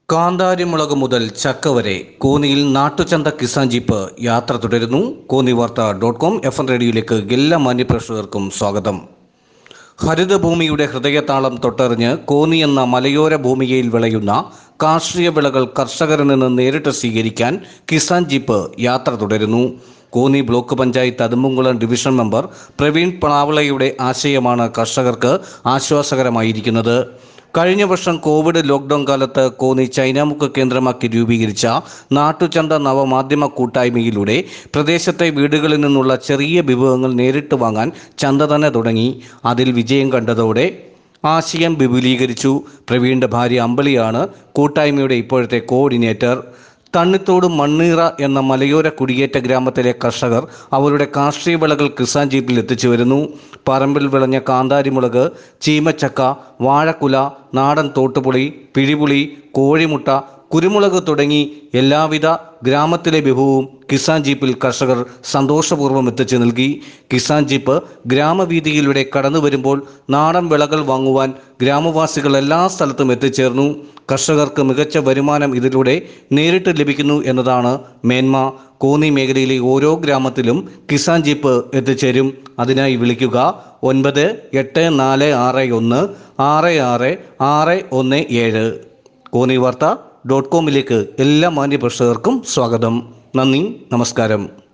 കാന്താരിമുളക് മുതൽ ചക്ക വരെ കോന്നിയിൽ നാട്ടുചന്ത കിസാൻ ജീപ്പ് യാത്ര തുടരുന്നു Konni Vartha dot com F N റേഡിയോയിലേക്ക് എല്ലാ മാന്യപ്രേക്ഷകർക്കും സ്വാഗതം ഹരിതഭൂമിയുടെ ഹൃദയതാളം തൊട്ടറിഞ്ഞ് കോന്നി എന്ന മലയോര ഭൂമിയിൽ വിളയുന്ന കാർഷിക വിളകൾ കർഷകരിൽ നിന്ന് നേരിട്ട് സ്വീകരിക്കാൻ കിസാൻ ജീപ്പ് യാത്ര തുടരുന്നു Konni block panchayat Athumbumkulam division member Praveen പണാവളയുടെ ആശയമാണ് കർഷകർക്ക് ആശ്വാസകരമായിരിക്കുന്നത് കഴിഞ്ഞ വർഷം കോവിഡ് ലോക്ക്ഡൌൺ കാലത്ത് കോന്നി ചൈനാമുക്ക് കേന്ദ്രമാക്കി രൂപീകരിച്ച നാട്ടുചന്ത നവമാധ്യമ കൂട്ടായ്മയിലൂടെ പ്രദേശത്തെ വീടുകളിൽ നിന്നുള്ള ചെറിയ വിഭവങ്ങൾ നേരിട്ട് വാങ്ങാൻ ചന്ത തന്നെ തുടങ്ങി അതിൽ വിജയം കണ്ടതോടെ ആശയം വിപുലീകരിച്ചു പ്രവീണിൻ്റെ ഭാര്യ അമ്പളിയാണ് കൂട്ടായ്മയുടെ ഇപ്പോഴത്തെ കോർഡിനേറ്റർ തണ്ണിത്തോട് മണ്ണീറ എന്ന മലയോര കുടിയേറ്റ ഗ്രാമത്തിലെ കർഷകർ അവരുടെ കാർഷിക വിളകൾ കിസാൻ ജീപ്പിൽ എത്തിച്ചു വരുന്നു പറമ്പിൽ വിളഞ്ഞ കാന്താരിമുളക് ചീമച്ചക്ക വാഴക്കുല നാടൻ തോട്ടുപുളി പിഴിപുളി കോഴിമുട്ട കുരുമുളക് തുടങ്ങി എല്ലാവിധ ഗ്രാമത്തിലെ വിഭവവും കിസാൻ ജീപ്പിൽ കർഷകർ സന്തോഷപൂർവ്വം എത്തിച്ചു നൽകി കിസാൻ ജീപ്പ് ഗ്രാമവീതിയിലൂടെ കടന്നു വരുമ്പോൾ നാടൻ വിളകൾ വാങ്ങുവാൻ ഗ്രാമവാസികൾ എല്ലാ സ്ഥലത്തും എത്തിച്ചേർന്നു കർഷകർക്ക് മികച്ച വരുമാനം ഇതിലൂടെ നേരിട്ട് ലഭിക്കുന്നു എന്നതാണ് മേന്മ കോന്നി മേഖലയിലെ ഓരോ ഗ്രാമത്തിലും കിസാൻ ജീപ്പ് എത്തിച്ചേരും അതിനായി വിളിക്കുക ഒൻപത് എട്ട് നാല് ആറ് ഒന്ന് ആറ് ആറ് ആറ് ഒന്ന് ഏഴ് കോന്നി വാർത്ത ഡോട്ട് കോമിലേക്ക് എല്ലാ മാന്യ പ്രേക്ഷകർക്കും സ്വാഗതം നന്ദി നമസ്കാരം